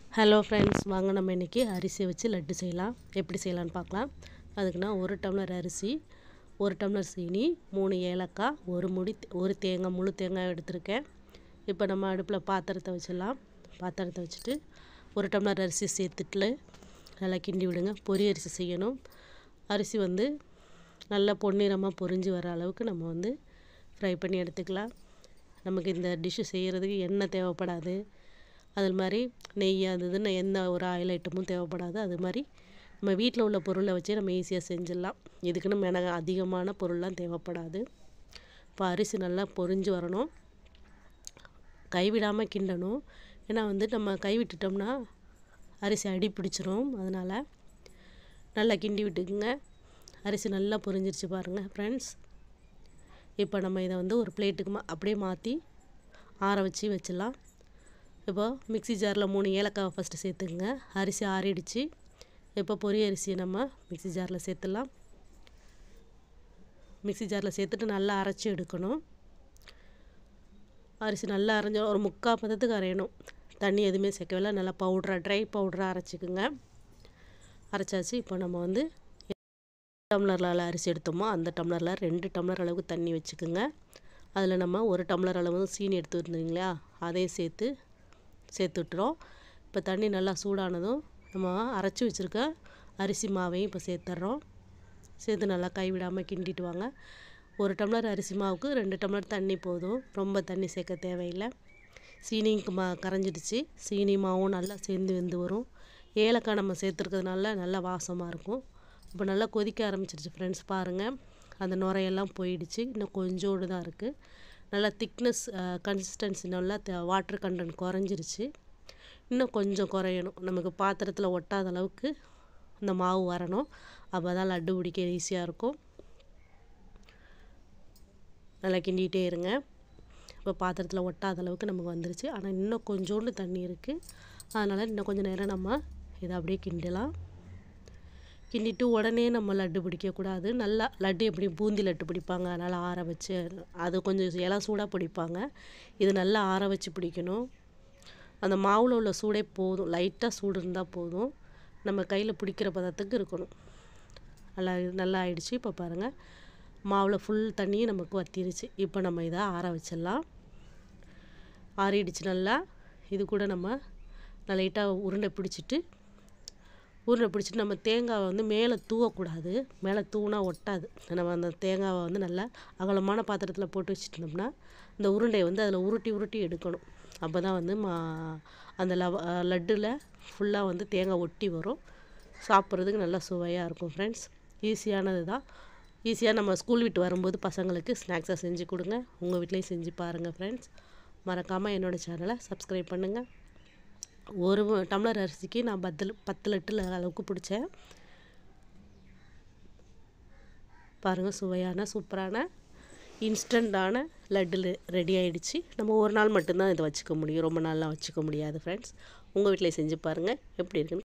hello friends வாங்க நம்ம இன்றைக்கி அரிசி வச்சு லட்டு செய்யலாம் எப்படி செய்யலான்னு பார்க்கலாம் அதுக்கு நான் ஒரு டம்ளர் அரிசி ஒரு டம்ளர் சீனி மூணு ஏலக்காய் ஒரு முடி ஒரு தேங்காய் முழு தேங்காய் எடுத்திருக்கேன் இப்போ நம்ம அடுப்பில் பாத்திரத்தை வச்சிடலாம் பாத்திரத்தை வச்சுட்டு ஒரு டம்ளர் அரிசி சேர்த்துட்டு நல்லா கிண்டி விடுங்க பொரி அரிசி செய்யணும் அரிசி வந்து நல்லா பொன்னிறமாக பொரிஞ்சு வர அளவுக்கு நம்ம வந்து ஃப்ரை பண்ணி எடுத்துக்கலாம் நமக்கு இந்த டிஷ்ஷு செய்கிறதுக்கு எண்ணெய் தேவைப்படாது அது மாதிரி நெய் அது இதுன்னு எந்த ஒரு ஆயில் ஐட்டமும் தேவைப்படாது அது மாதிரி நம்ம வீட்டில் உள்ள பொருளை வச்சே நம்ம ஈஸியாக செஞ்சிடலாம் இதுக்குன்னு மென அதிகமான பொருள்லாம் தேவைப்படாது இப்போ அரிசி நல்லா பொரிஞ்சு வரணும் கைவிடாமல் கிண்டணும் ஏன்னா வந்து நம்ம கைவிட்டுட்டோம்னா அரிசி அடி பிடிச்சிரும் அதனால் நல்லா கிண்டி விட்டுக்குங்க அரிசி நல்லா பொரிஞ்சிருச்சு பாருங்கள் ஃப்ரெண்ட்ஸ் இப்போ நம்ம இதை வந்து ஒரு பிளேட்டுக்கு மா அப்படியே மாற்றி ஆற வச்சு வச்சிடலாம் இப்போ மிக்ஸி ஜாரில் மூணு ஏலக்காவை ஃபஸ்ட்டு சேர்த்துக்குங்க அரிசி ஆறிடுச்சு இப்போ பொரி அரிசியை நம்ம மிக்ஸி ஜாரில் சேர்த்துடலாம் மிக்ஸி ஜாரில் சேர்த்துட்டு நல்லா அரைச்சி எடுக்கணும் அரிசி நல்லா அரைஞ்ச ஒரு முக்கால் பதத்துக்கு அரையணும் தண்ணி எதுவுமே சேர்க்கவில்லை நல்லா பவுட்ராக ட்ரை பவுட்ராக அரைச்சிக்குங்க அரைச்சாச்சு இப்போ நம்ம வந்து டம்ளரில் அரிசி எடுத்தோமோ அந்த டம்ளரில் ரெண்டு டம்ளர் அளவுக்கு தண்ணி வச்சுக்கோங்க அதில் நம்ம ஒரு டம்ளர் அளவு சீனி எடுத்து வந்தீங்களா அதையும் சேர்த்து சேர்த்து விட்டுறோம் இப்போ தண்ணி நல்லா சூடானதும் நம்ம அரைச்சி வச்சுருக்க அரிசி மாவையும் இப்போ சேர்த்துட்றோம் சேர்த்து நல்லா கைவிடாமல் கிண்டிட்டு வாங்க ஒரு டம்ளர் அரிசி மாவுக்கு ரெண்டு டம்ளர் தண்ணி போதும் ரொம்ப தண்ணி சேர்க்க தேவையில்லை சீனிக்கு மா கரைஞ்சிடுச்சு சீனி மாவும் நல்லா சேர்ந்து வெந்து வரும் ஏலக்காய் நம்ம சேர்த்துருக்கிறதுனால நல்லா வாசமாக இருக்கும் இப்போ நல்லா கொதிக்க ஆரம்பிச்சிருச்சு ஃப்ரெண்ட்ஸ் பாருங்கள் அந்த நுரையெல்லாம் போயிடுச்சு இன்னும் கொஞ்சோடு தான் இருக்குது நல்லா திக்னஸ் கன்சிஸ்டன்சி நல்லா வாட்டர் கண்டென்ட் குறைஞ்சிருச்சு இன்னும் கொஞ்சம் குறையணும் நமக்கு பாத்திரத்தில் ஒட்டாத அளவுக்கு இந்த மாவு வரணும் அப்போ தான் லட்டு பிடிக்க ஈஸியாக இருக்கும் நல்லா கிண்டிகிட்டே இருங்க இப்போ பாத்திரத்தில் ஒட்டாத அளவுக்கு நமக்கு வந்துருச்சு ஆனால் இன்னும் கொஞ்சோண்டு தண்ணி இருக்குது அதனால் இன்னும் கொஞ்சம் நேரம் நம்ம இதை அப்படியே கிண்டலாம் கிண்டிட்டு உடனே நம்ம லட்டு பிடிக்கக்கூடாது நல்லா லட்டு எப்படி பூந்தி லட்டு பிடிப்பாங்க அதனால் ஆற வச்சு அது கொஞ்சம் இலை சூடாக பிடிப்பாங்க இது நல்லா ஆற வச்சு பிடிக்கணும் அந்த மாவில் உள்ள சூடே போதும் லைட்டாக சூடு இருந்தால் போதும் நம்ம கையில் பிடிக்கிற பதத்துக்கு இருக்கணும் நல்லா நல்லா ஆயிடுச்சு இப்போ பாருங்கள் மாவில் ஃபுல் தண்ணியும் நமக்கு வத்திருச்சு இப்போ நம்ம இதை ஆற வச்சிடலாம் ஆறிடுச்சு நல்லா இது கூட நம்ம லைட்டாக உருண்டை பிடிச்சிட்டு உருண்டை பிடிச்சிட்டு நம்ம தேங்காவை வந்து மேலே தூவக்கூடாது மேலே தூவினா ஒட்டாது நம்ம அந்த தேங்காவை வந்து நல்லா அகலமான பாத்திரத்தில் போட்டு வச்சுட்டோம்னா இந்த உருண்டையை வந்து அதில் உருட்டி உருட்டி எடுக்கணும் அப்போ தான் வந்து மா அந்த லவ லட்டில் ஃபுல்லாக வந்து தேங்காய் ஒட்டி வரும் சாப்பிட்றதுக்கு நல்லா சுவையாக இருக்கும் ஃப்ரெண்ட்ஸ் ஈஸியானது தான் ஈஸியாக நம்ம ஸ்கூல் விட்டு வரும்போது பசங்களுக்கு ஸ்நாக்ஸாக செஞ்சு கொடுங்க உங்கள் வீட்லேயும் செஞ்சு பாருங்கள் ஃப்ரெண்ட்ஸ் மறக்காமல் என்னோடய சேனலை சப்ஸ்கிரைப் பண்ணுங்கள் ஒரு டம்ளர் அரிசிக்கு நான் பத்து பத்து லிட்டர் அளவுக்கு பிடிச்சேன் பாருங்கள் சுவையான சூப்பரான இன்ஸ்டண்ட்டான லட்டு ரெடி ஆகிடுச்சு நம்ம ஒரு நாள் மட்டும்தான் இதை வச்சுக்க முடியும் ரொம்ப நாள்லாம் வச்சுக்க முடியாது ஃப்ரெண்ட்ஸ் உங்கள் வீட்டில் செஞ்சு பாருங்கள் எப்படி இருக்குன்னு